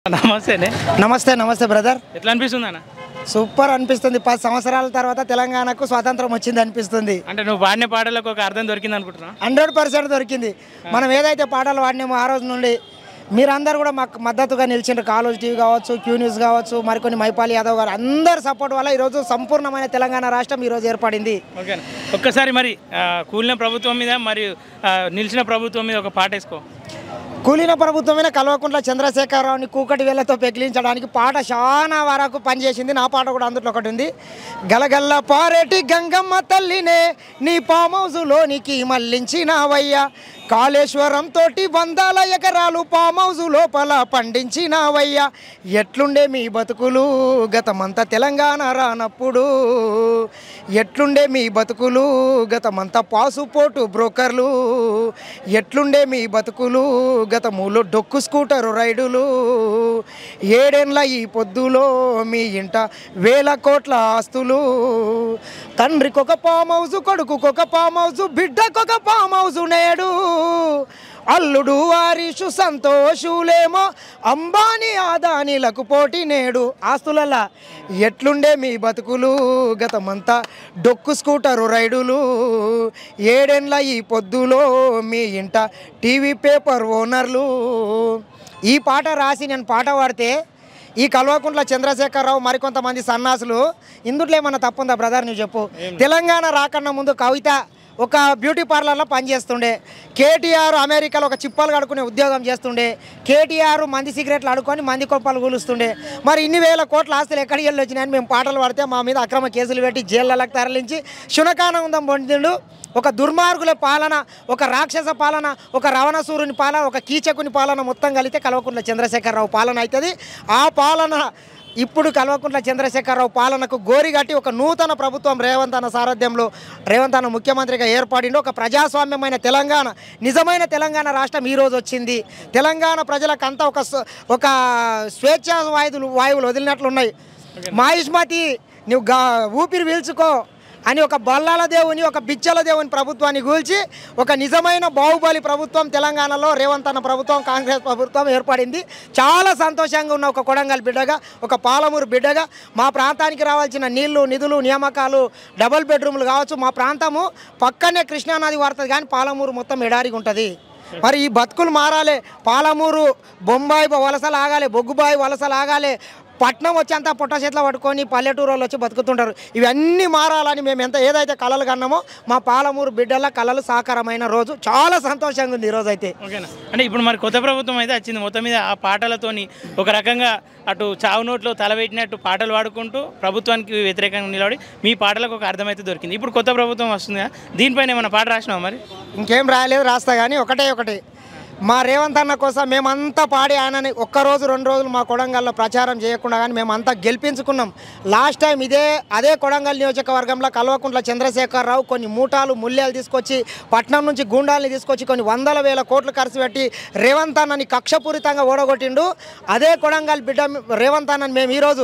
నమస్తేనే నమస్తే నమస్తే బ్రదర్ ఎట్లా అనిపిస్తుంది అన్న సూపర్ అనిపిస్తుంది పది సంవత్సరాల తర్వాత తెలంగాణకు స్వాతంత్రం వచ్చింది అనిపిస్తుంది అంటే నువ్వు పాడిన పాటలకు ఒక అర్థం దొరికింది అనుకుంటున్నా హండ్రెడ్ పర్సెంట్ దొరికింది మనం ఏదైతే పాటలు పాడినామో ఆ రోజు నుండి మీరందరూ కూడా మాకు మద్దతుగా నిలిచిండ్రు కాలేజ్ టీవీ కావచ్చు క్యూ న్యూస్ కావచ్చు మరికొన్ని మైపాలి యాదవ్ గారు అందరి సపోర్ట్ వల్ల ఈరోజు సంపూర్ణమైన తెలంగాణ రాష్ట్రం ఈరోజు ఏర్పడింది ఓకేనా ఒక్కసారి మరి ఆ, కూలిన ప్రభుత్వం మీద మరియు ఆ, నిలిచిన ప్రభుత్వం మీద ఒక పాట వేసుకో కూలిన ప్రభుత్వమైన కల్వకుంట్ల చంద్రశేఖరరావుని కూకటి వేళ్లతో పెకిలించడానికి పాట చాలా వరకు పనిచేసింది నా పాట కూడా అందులో ఒకటి ఉంది గలగల్ల పారేటి గంగమ్మ తల్లినే నీ పామ్ హౌజులోనికి మళ్ళించినావయ్యా కాళేశ్వరం తోటి వందల ఎకరాలు పామ్ హౌజు లోపల పండించినావయ్యా ఎట్లుండే మీ బతుకులు గతమంతా తెలంగాణ రానప్పుడు ఎట్లుండే మీ బతుకులు గతమంతా పాసుపోటు బ్రోకర్లు ఎట్లుండే మీ బతుకులు గతములో డొక్కు స్కూటర్ రైడులు ఏడేండ్ల ఈ పొద్దులో మీ ఇంట వేల కోట్ల ఆస్తులు తండ్రికొక పామ్ హౌస్ కొడుకుకొక పామ్ హౌస్ బిడ్డకొక పామ్ హౌస్ నేడు అల్లుడు వారిషు సంతోషులేమో అంబానీ ఆదానీలకు పోటీ నేడు ఆస్తులలా ఎట్లుండే మీ బతుకులు గతమంతా డొక్కు స్కూటరు రైడులు ఏడేండ్ల ఈ పొద్దులో మీ ఇంట టీవీ పేపర్ ఓనర్లు ఈ పాట రాసి నేను పాట పాడితే ఈ కల్వకుంట్ల చంద్రశేఖరరావు మరికొంతమంది సన్నాసులు ఇందుట్లో ఏమన్నా తప్పుందా బ్రదర్ నువ్వు చెప్పు తెలంగాణ రాకన్నా ముందు కవిత ఒక బ్యూటీ పార్లర్లో పనిచేస్తుండే కేటీఆర్ అమెరికాలో ఒక చిప్పలు కడుకునే ఉద్యోగం చేస్తుండే కేటీఆర్ మంది సిగరెట్లు అడుకొని మంది కొప్పలు కూలుస్తుండే మరి ఇన్ని వేల కోట్ల ఆస్తులు ఎక్కడికి వెళ్ళి వచ్చినాయని మేము పాటలు పాడితే మా మీద అక్రమ కేసులు పెట్టి జైళ్ళకి తరలించి శునకానందం పొందిండు ఒక దుర్మార్గుల పాలన ఒక రాక్షస పాలన ఒక రావణసూరుని పాలన ఒక కీచకుని పాలన మొత్తం కలిగితే కల్వకుంట్ల చంద్రశేఖరరావు పాలన అవుతుంది ఆ పాలన ఇప్పుడు కల్వకుంట్ల చంద్రశేఖరరావు పాలనకు గోరిగట్టి ఒక నూతన ప్రభుత్వం రేవంత్ అన్న సారథ్యంలో రేవంత్ అన్న ముఖ్యమంత్రిగా ఏర్పడిండు ఒక ప్రజాస్వామ్యమైన తెలంగాణ నిజమైన తెలంగాణ రాష్ట్రం ఈ రోజు వచ్చింది తెలంగాణ ప్రజలకంతా ఒక స్వ- ఒక స్వేచ్ఛా వాయువులు వాయువులు వదిలినట్లున్నాయి మాయుష్మతి నువ్వు గా ఊపిరి పీల్చుకో అని ఒక బల్లాల దేవుని ఒక బిచ్చల దేవుని ప్రభుత్వాన్ని కూల్చి ఒక నిజమైన బాహుబలి ప్రభుత్వం తెలంగాణలో రేవంత్ అన్న ప్రభుత్వం కాంగ్రెస్ ప్రభుత్వం ఏర్పడింది చాలా సంతోషంగా ఉన్న ఒక కొడంగల్ బిడ్డగా ఒక పాలమూరు బిడ్డగా మా ప్రాంతానికి రావాల్సిన నీళ్లు నిధులు నియామకాలు డబుల్ బెడ్రూమ్లు కావచ్చు మా ప్రాంతము పక్కనే కృష్ణానది వాడుతుంది కానీ పాలమూరు మొత్తం ఎడారిగా ఉంటుంది మరి ఈ బతుకులు మారాలి పాలమూరు బొంబాయి వలసలు ఆగాలి బొగ్గుబాయి వలసలు ఆగాలి పట్నం వచ్చి అంతా పుట్ట చేతిలో పట్టుకొని పల్లెటూరు వాళ్ళు వచ్చి బతుకుతుంటారు ఇవన్నీ మారాలని మేము ఎంత ఏదైతే కళలు కన్నామో మా పాలమూరు బిడ్డల కళలు సాకారమైన రోజు చాలా సంతోషంగా ఉంది ఈరోజు అయితే ఓకేనా అంటే ఇప్పుడు మరి కొత్త ప్రభుత్వం అయితే వచ్చింది మొత్తం మీద ఆ పాటలతోని ఒక రకంగా అటు చావు నోట్లో తలబెట్టినట్టు పాటలు పాడుకుంటూ ప్రభుత్వానికి వ్యతిరేకంగా నిలబడి మీ పాటలకు ఒక అర్థమైతే దొరికింది ఇప్పుడు కొత్త ప్రభుత్వం వస్తుంది కదా దీనిపైన ఏమైనా పాట రాసినావా మరి ఇంకేం రాయలేదు రాస్తా కానీ ఒకటే ఒకటి మా రేవంత్ అన్న కోసం మేమంతా పాడి ఆయనని ఒక్కరోజు రెండు రోజులు మా కొడంగల్లో ప్రచారం చేయకుండా కానీ మేమంతా గెలిపించుకున్నాం లాస్ట్ టైం ఇదే అదే కొడంగల్ నియోజకవర్గంలో కల్వకుంట్ల చంద్రశేఖరరావు కొన్ని మూటాలు ముల్యాలు తీసుకొచ్చి పట్నం నుంచి గూండాల్ని తీసుకొచ్చి కొన్ని వందల వేల కోట్లు ఖర్చు పెట్టి రేవంత్ అన్నని కక్షపూరితంగా ఓడగొట్టిండు అదే కొడంగల్ బిడ్డ రేవంత్ అన్నని మేము ఈరోజు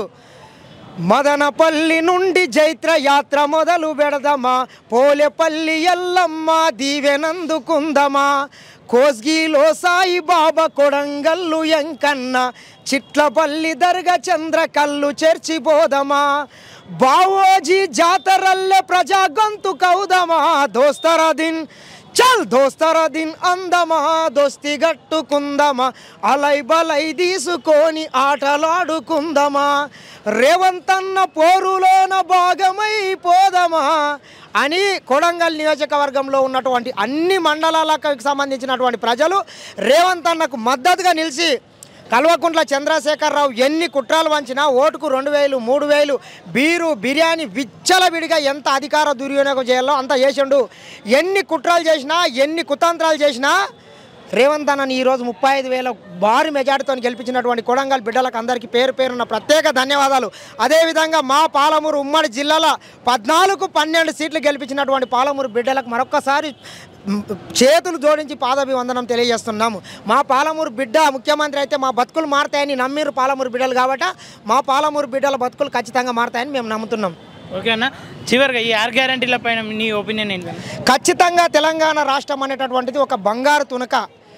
మదనపల్లి నుండి జైత్ర యాత్ర మొదలు పెడదామా పోలేపల్లి ఎల్లమ్మ దీవెనందుకుందమా కోస్గిలో సాయిబాబా కొడంగల్లు ఎంకన్న చిట్లపల్లి దర్గ చంద్ర కల్లు చెర్చిపోదమా బావోజీ జాతరల్లె ప్రజా గొంతు కౌదమా దోస్తరదిన్ చల్ దోస్తర దిన్ అందమా దోస్తి గట్టుకుందమా అలై బలై తీసుకొని ఆటలాడుకుందమా రేవంతన్న పోరులోన భాగమైపోదమా అని కొడంగల్ నియోజకవర్గంలో ఉన్నటువంటి అన్ని మండలాలకు సంబంధించినటువంటి ప్రజలు రేవంత్ అన్నకు మద్దతుగా నిలిచి కల్వకుంట్ల చంద్రశేఖరరావు ఎన్ని కుట్రాలు వంచినా ఓటుకు రెండు వేలు మూడు వేలు బీరు బిర్యానీ విచ్చలవిడిగా ఎంత అధికార దుర్వినియోగం చేయాలో అంత చేసిండు ఎన్ని కుట్రాలు చేసినా ఎన్ని కుతంత్రాలు చేసినా రేవంత్ అన్నని ఈరోజు ముప్పై ఐదు వేల భారీ మెజార్టీతో గెలిపించినటువంటి కొడంగల్ బిడ్డలకు అందరికీ పేరు పేరున్న ప్రత్యేక ధన్యవాదాలు అదేవిధంగా మా పాలమూరు ఉమ్మడి జిల్లాలో పద్నాలుగు పన్నెండు సీట్లు గెలిపించినటువంటి పాలమూరు బిడ్డలకు మరొక్కసారి మ్, చేతులు జోడించి పాదాభివందనం తెలియజేస్తున్నాము మా పాలమూరు బిడ్డ ముఖ్యమంత్రి అయితే మా బతుకులు మారతాయని నమ్మిరు పాలమూరు బిడ్డలు కాబట్టి మా పాలమూరు బిడ్డల బతుకులు ఖచ్చితంగా మారతాయని మేము నమ్ముతున్నాం ఓకే అన్న చివరిగా ఈ ఆర్ గ్యారంటీల పైన నీ ఒపీనియన్ ఏంటి ఖచ్చితంగా తెలంగాణ రాష్ట్రం అనేటటువంటిది ఒక బంగారు తునక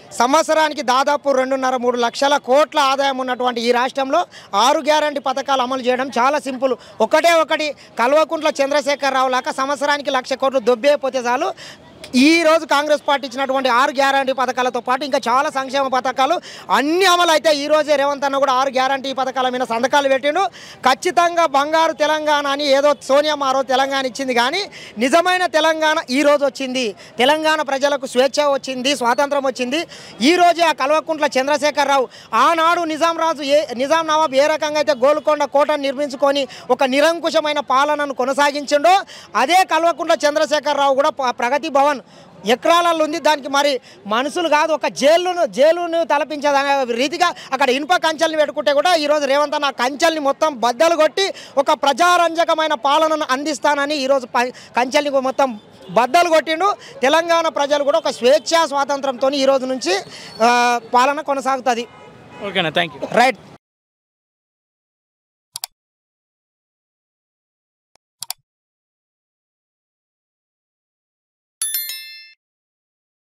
సంవత్సరానికి దాదాపు రెండున్నర మూడు లక్షల కోట్ల ఆదాయం ఉన్నటువంటి ఈ రాష్ట్రంలో ఆరు గ్యారంటీ పథకాలు అమలు చేయడం చాలా సింపుల్ ఒకటే ఒకటి కల్వకుంట్ల చంద్రశేఖరరావు లాగా సంవత్సరానికి లక్ష కోట్లు దొబ్బేపోతే చాలు ఈ రోజు కాంగ్రెస్ పార్టీ ఇచ్చినటువంటి ఆరు గ్యారంటీ పథకాలతో పాటు ఇంకా చాలా సంక్షేమ పథకాలు అన్ని అమలు అయితే ఈ రోజే రేవంత్ అన్న కూడా ఆరు గ్యారంటీ పథకాల మీద సంతకాలు పెట్టిండు ఖచ్చితంగా బంగారు తెలంగాణ అని ఏదో సోనియా ఆ రోజు తెలంగాణ ఇచ్చింది కానీ నిజమైన తెలంగాణ ఈ రోజు వచ్చింది తెలంగాణ ప్రజలకు స్వేచ్ఛ వచ్చింది స్వాతంత్రం వచ్చింది ఈ రోజే ఆ కల్వకుంట్ల చంద్రశేఖరరావు ఆనాడు నిజాం రాజు ఏ నిజాం నవాబ్ ఏ రకంగా అయితే గోల్కొండ కోటను నిర్మించుకొని ఒక నిరంకుశమైన పాలనను కొనసాగించిండో అదే కల్వకుంట్ల చంద్రశేఖరరావు కూడా ప- ప్రగతి భవన్ ఎకరాలలో ఉంది దానికి మరి మనుషులు కాదు ఒక జైలును జైలును తలపించే రీతిగా అక్కడ ఇనుప కంచెల్ని పెట్టుకుంటే కూడా ఈరోజు రేవంత్ అన్న ఆ కంచెల్ని మొత్తం బద్దలు కొట్టి ఒక ప్రజారంజకమైన పాలనను అందిస్తానని ఈరోజు ప- కంచెల్ని మొత్తం బద్దలు కొట్టిండు తెలంగాణ ప్రజలు కూడా ఒక స్వేచ్ఛా స్వాతంత్రంతో ఈ రోజు నుంచి ఆ, పాలన కొనసాగుతుంది ఓకేనా థ్యాంక్ యూ రైట్